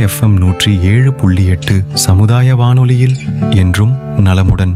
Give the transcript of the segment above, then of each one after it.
FM நூற்றி ஏழு புள்ளி எட்டு சமுதாய வானொலியில் என்றும் நலமுடன்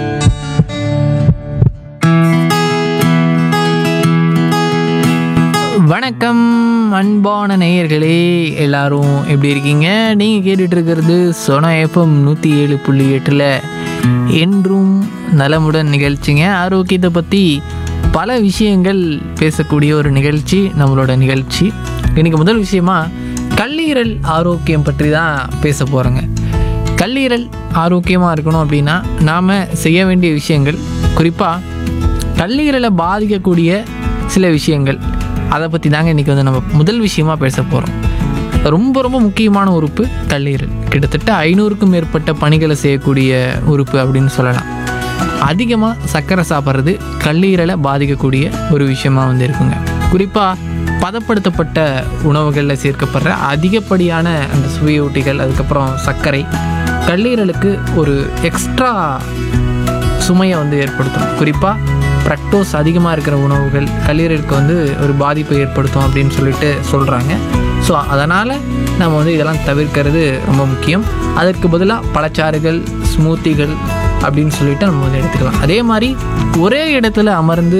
வணக்கம் அன்பான நேயர்களே எல்லாரும் எப்படி இருக்கீங்க நீங்கள் கேட்டுட்டு இருக்கிறது சொன எஃப்எம் நூற்றி ஏழு புள்ளி எட்டில் என்றும் நலமுடன் நிகழ்ச்சிங்க ஆரோக்கியத்தை பற்றி பல விஷயங்கள் பேசக்கூடிய ஒரு நிகழ்ச்சி நம்மளோட நிகழ்ச்சி இன்னைக்கு முதல் விஷயமா கல்லீரல் ஆரோக்கியம் பற்றி தான் பேச போகிறோங்க கல்லீரல் ஆரோக்கியமாக இருக்கணும் அப்படின்னா நாம் செய்ய வேண்டிய விஷயங்கள் குறிப்பாக கல்லீரலை பாதிக்கக்கூடிய சில விஷயங்கள் அதை பற்றி தாங்க இன்றைக்கி வந்து நம்ம முதல் விஷயமா பேச போகிறோம் ரொம்ப ரொம்ப முக்கியமான உறுப்பு கல்லீரல் கிட்டத்தட்ட ஐநூறுக்கும் மேற்பட்ட பணிகளை செய்யக்கூடிய உறுப்பு அப்படின்னு சொல்லலாம் அதிகமாக சர்க்கரை சாப்பிட்றது கல்லீரலை பாதிக்கக்கூடிய ஒரு விஷயமா வந்து இருக்குங்க குறிப்பாக பதப்படுத்தப்பட்ட உணவுகளில் சேர்க்கப்படுற அதிகப்படியான அந்த சுவையூட்டிகள் அதுக்கப்புறம் சர்க்கரை கல்லீரலுக்கு ஒரு எக்ஸ்ட்ரா சுமையை வந்து ஏற்படுத்தும் குறிப்பாக ஃப்ரக்டோஸ் அதிகமாக இருக்கிற உணவுகள் கல்லீரலுக்கு வந்து ஒரு பாதிப்பை ஏற்படுத்தும் அப்படின்னு சொல்லிட்டு சொல்கிறாங்க ஸோ அதனால் நம்ம வந்து இதெல்லாம் தவிர்க்கிறது ரொம்ப முக்கியம் அதற்கு பதிலாக பழச்சாறுகள் ஸ்மூத்திகள் அப்படின்னு சொல்லிட்டு நம்ம வந்து எடுத்துக்கலாம் அதே மாதிரி ஒரே இடத்துல அமர்ந்து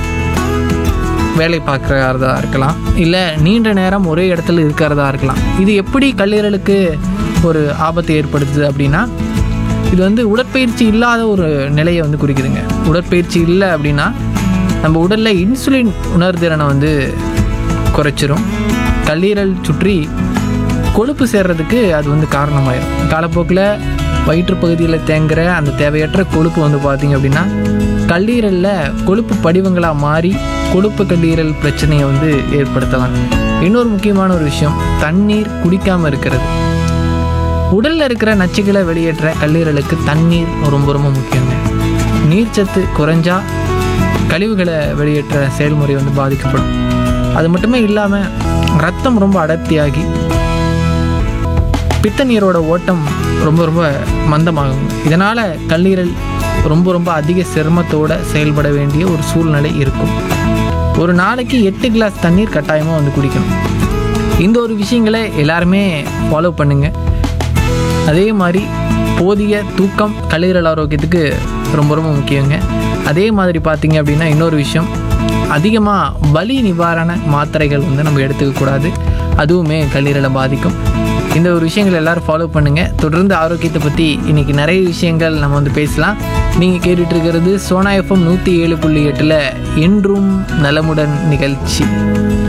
வேலை பார்க்குறதா இருக்கலாம் இல்லை நீண்ட நேரம் ஒரே இடத்துல இருக்கிறதா இருக்கலாம் இது எப்படி கல்லீரலுக்கு ஒரு ஆபத்தை ஏற்படுத்துது அப்படின்னா இது வந்து உடற்பயிற்சி இல்லாத ஒரு நிலையை வந்து குறிக்குதுங்க உடற்பயிற்சி இல்லை அப்படின்னா நம்ம உடலில் இன்சுலின் உணர்திறனை வந்து குறைச்சிரும் கல்லீரல் சுற்றி கொழுப்பு சேர்றதுக்கு அது வந்து காரணமாயிரும் காலப்போக்கில் வயிற்று பகுதியில் தேங்குற அந்த தேவையற்ற கொழுப்பு வந்து பார்த்திங்க அப்படின்னா கல்லீரலில் கொழுப்பு படிவங்களாக மாறி கொழுப்பு கல்லீரல் பிரச்சனையை வந்து ஏற்படுத்தலாம் இன்னொரு முக்கியமான ஒரு விஷயம் தண்ணீர் குடிக்காமல் இருக்கிறது உடல்ல இருக்கிற நச்சுகளை வெளியேற்ற கல்லீரலுக்கு தண்ணீர் ரொம்ப ரொம்ப முக்கியங்க நீர்ச்சத்து குறைஞ்சா கழிவுகளை வெளியேற்ற செயல்முறை வந்து பாதிக்கப்படும் அது மட்டுமே இல்லாமல் ரத்தம் ரொம்ப அடர்த்தியாகி பித்த நீரோட ஓட்டம் ரொம்ப ரொம்ப மந்தமாகும் இதனால் கல்லீரல் ரொம்ப ரொம்ப அதிக சிரமத்தோட செயல்பட வேண்டிய ஒரு சூழ்நிலை இருக்கும் ஒரு நாளைக்கு எட்டு கிளாஸ் தண்ணீர் கட்டாயமாக வந்து குடிக்கணும் இந்த ஒரு விஷயங்களை எல்லாருமே ஃபாலோ பண்ணுங்கள் அதே மாதிரி போதிய தூக்கம் கல்லீரல் ஆரோக்கியத்துக்கு ரொம்ப ரொம்ப முக்கியங்க அதே மாதிரி பார்த்தீங்க அப்படின்னா இன்னொரு விஷயம் அதிகமாக வலி நிவாரண மாத்திரைகள் வந்து நம்ம எடுத்துக்கக்கூடாது அதுவுமே கல்லீரலை பாதிக்கும் இந்த ஒரு விஷயங்கள் எல்லாரும் ஃபாலோ பண்ணுங்கள் தொடர்ந்து ஆரோக்கியத்தை பற்றி இன்றைக்கி நிறைய விஷயங்கள் நம்ம வந்து பேசலாம் நீங்கள் கேட்டுட்டு இருக்கிறது சோனா எஃப்எம் நூற்றி ஏழு புள்ளி எட்டில் என்றும் நலமுடன் நிகழ்ச்சி